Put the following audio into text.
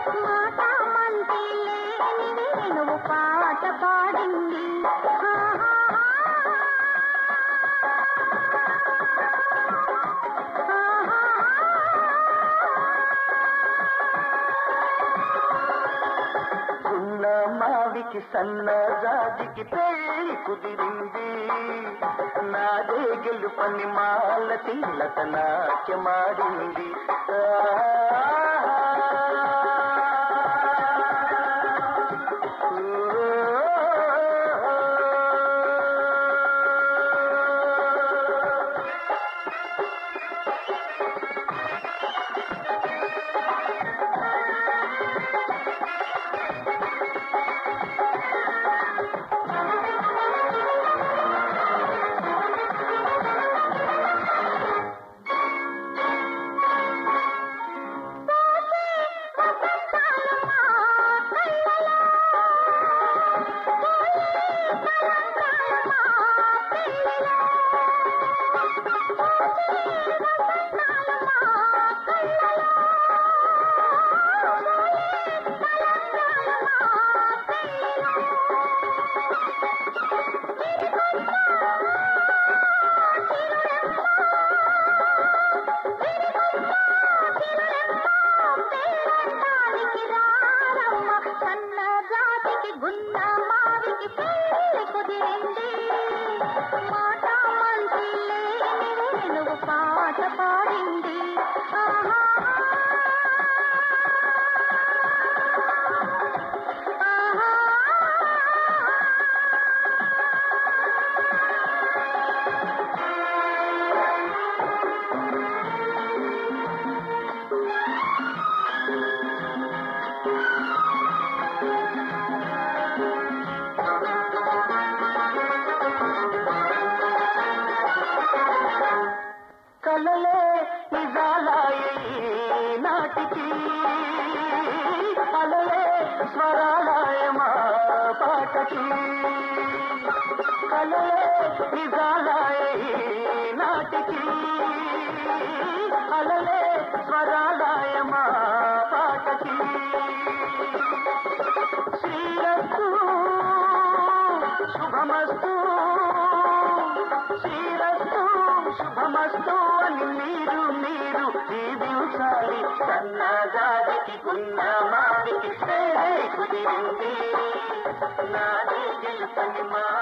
మాట మంచి లేని వేణువు పాట పాడింది ఉన్న మావికి సన్న జాజికి పెళ్లి కుదిరింది నాదే గెలుపని మాల తిల్లత నాట్యమాడింది సన్న జాతికి గున్న మావికి పెళ్లి కుదిరింది మాట మంచి లేని వేణువు పాట పాడింది ఆహా కలలే నిజాలాయి నాటికి అలలే స్వరాలాయ మా పాటకి కలలే నిజాలాయ నాటికి అలలే స్వరాలాయ మా పాటకి శ్రీరస్తు శుభమస్తు శ్రీరస్తు శుభమస్తు అని మీరు మీరు దీవించాలి సన్నజాతికి గున్న మాదికి కుదిరింది నాదే గెలుపని మా